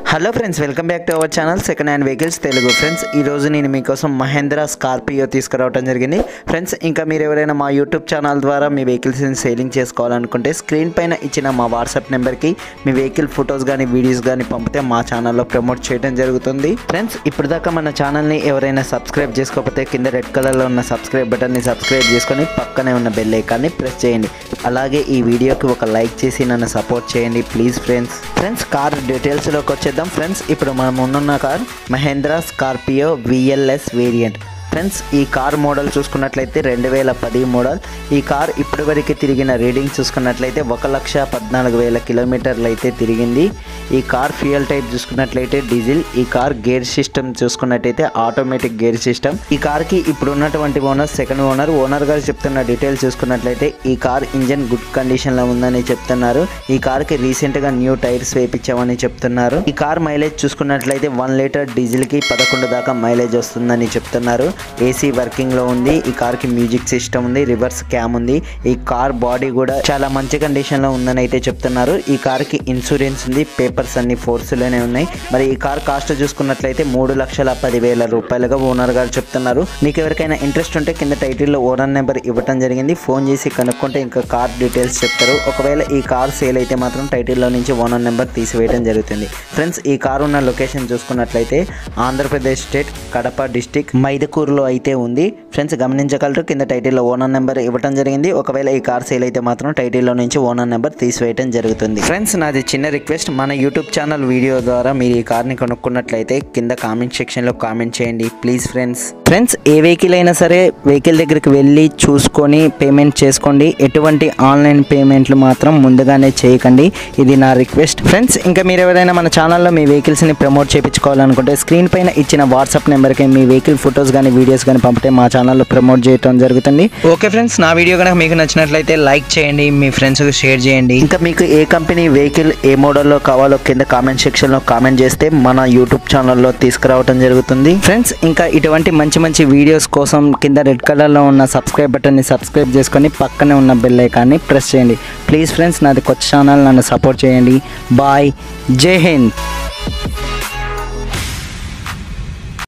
hello friends welcome back to our channel second hand vehicles Telugu friends ఈ రోజు నేను మీకోసం మహేంద్ర స్కార్పియో తీసుకురావడం జరిగింది ఫ్రెండ్స్ ఇంకా మీరు ఎవరైనా మా యూట్యూబ్ ఛానల్ ద్వారా మీ వెహికల్స్ని సేలింగ్ చేసుకోవాలనుకుంటే స్క్రీన్ పైన ఇచ్చిన మా వాట్సాప్ నెంబర్కి మీ వెహికల్ ఫొటోస్ కానీ వీడియోస్ కానీ పంపితే మా ఛానల్లో ప్రమోట్ చేయడం జరుగుతుంది ఫ్రెండ్స్ ఇప్పటిదాకా మన ఛానల్ని ఎవరైనా సబ్స్క్రైబ్ చేసుకోకపోతే కింద రెడ్ కలర్లో ఉన్న సబ్స్క్రైబ్ బటన్ని సబ్స్క్రైబ్ చేసుకొని పక్కనే ఉన్న బెల్ ఐకాన్ని ప్రెస్ చేయండి అలాగే ఈ వీడియోకి ఒక లైక్ చేసి నన్ను సపోర్ట్ చేయండి ప్లీజ్ ఫ్రెండ్స్ ఫ్రెండ్స్ కార్ డీటెయిల్స్లోకి వచ్చేద్దాం ఫ్రెండ్స్ ఇప్పుడు మనం ఉన్న car Mahindra Scorpio VLS variant friends ఈ కార్ మోడల్ చూసుకున్నట్లయితే రెండు వేల పది మోడల్ ఈ కార్ ఇప్పటివరకు తిరిగిన రీడింగ్ చూసుకున్నట్లయితే ఒక లక్ష పద్నాలుగు వేల కిలోమీటర్లు అయితే తిరిగింది ఈ కార్ ఫ్యూయల్ టైప్ చూసుకున్నట్లయితే డీజిల్ ఈ కార్ గేర్ సిస్టమ్ చూసుకున్నట్లయితే ఆటోమేటిక్ గేర్ సిస్టమ్ ఈ కార్కి ఇప్పుడు ఉన్నటువంటి ఓనర్ సెకండ్ ఓనర్ ఓనర్ గారు చెప్తున్న డీటెయిల్స్ చూసుకున్నట్లయితే ఈ కార్ ఇంజన్ గుడ్ కండిషన్లో ఉందని చెప్తున్నారు ఈ కార్కి రీసెంట్గా న్యూ టైర్స్ వేయించామని చెప్తున్నారు ఈ కార్ మైలేజ్ చూసుకున్నట్లయితే వన్ లీటర్ డీజిల్కి పదకొండు దాకా మైలేజ్ వస్తుందని చెప్తున్నారు ఏసీ వర్కింగ్ లో ఉంది ఈ కార్ కి మ్యూజిక్ సిస్టమ్ ఉంది రివర్స్ క్యామ్ ఉంది ఈ కార్ బాడీ కూడా చాలా మంచి కండిషన్ లో ఉందని అయితే చెప్తున్నారు ఈ కార్ కి ఇన్సూరెన్స్ ఉంది పేపర్స్ అన్ని ఫోర్స్ లోనే ఉన్నాయి మరి ఈ కార్ కాస్ట్ చూసుకున్నట్లయితే మూడు లక్షల పదివేల రూపాయలుగా ఓనర్ గారు చెప్తున్నారు మీకు ఎవరికైనా ఇంట్రెస్ట్ ఉంటే కింద టైటిల్లో ఓనర్ నెంబర్ ఇవ్వడం జరిగింది ఫోన్ చేసి కనుక్కుంటే ఇంకా కార్ డీటెయిల్స్ చెప్తారు ఒకవేళ ఈ కార్ సేల్ అయితే మాత్రం టైటిల్లో నుంచి ఓనర్ నెంబర్ తీసివేయడం జరుగుతుంది ఫ్రెండ్స్ ఈ కార్ ఉన్న లొకేషన్ చూసుకున్నట్లయితే ఆంధ్రప్రదేశ్ స్టేట్ కడప డిస్టిక్ మైదకూరులో అయితే ఉంది ఫ్రెండ్స్ గమనించగలరు కింద టైటిల్లో ఓనర్ నెంబర్ ఇవ్వడం జరిగింది ఒకవేళ ఈ కార్ సేల్ అయితే మాత్రం టైటిల్లో నుంచి ఓనర్ నెంబర్ తీసివేయడం జరుగుతుంది ఫ్రెండ్స్ నాది చిన్న రిక్వెస్ట్ మన యూట్యూబ్ ఛానల్ వీడియో ద్వారా మీరు ఈ కార్ని కొనుక్కున్నట్లయితే కింద కామెంట్ సెక్షన్లో కామెంట్ చేయండి ప్లీజ్ ఫ్రెండ్స్ ఫ్రెండ్స్ ఏ వెహికల్ అయినా సరే వెహికల్ దగ్గరికి వెళ్ళి చూసుకొని పేమెంట్ చేసుకోండి ఎటువంటి ఆన్లైన్ పేమెంట్లు మాత్రం ముందుగానే చేయకండి ఇది నా రిక్వెస్ట్ ఫ్రెండ్స్ ఇంకా మీరు ఎవరైనా మన ఛానల్లో మీ వెహికల్స్ని ప్రమోట్ చేయించుకోవాలనుకుంటే స్క్రీన్ పైన ఇచ్చిన వాట్సాప్ నెంబర్కి మీ వెహికల్ ఫొటోస్ కానీ వీడియోస్ కానీ పంపితే మా ఛానల్లో ప్రమోట్ చేయడం జరుగుతుంది ఓకే ఫ్రెండ్స్ నా వీడియో కనుక మీకు నచ్చినట్లయితే లైక్ చేయండి మీ ఫ్రెండ్స్కి షేర్ చేయండి ఇంకా మీకు ఏ కంపెనీ వెహికల్ ఏ మోడల్లో కావాలో కింద కామెంట్ సెక్షన్లో కామెంట్ చేస్తే మన యూట్యూబ్ ఛానల్లో తీసుకురావడం జరుగుతుంది ఫ్రెండ్స్ ఇంకా ఇటువంటి మంచి మంచి వీడియోస్ కోసం కింద రెడ్ కలర్లో ఉన్న సబ్స్క్రైబ్ బటన్ని సబ్స్క్రైబ్ చేసుకొని పక్కనే ఉన్న బెల్ ఐకాన్ని ప్రెస్ చేయండి ప్లీజ్ ఫ్రెండ్స్ నాది కొత్త ఛానల్ నన్ను సపోర్ట్ చేయండి బాయ్ జై హింద్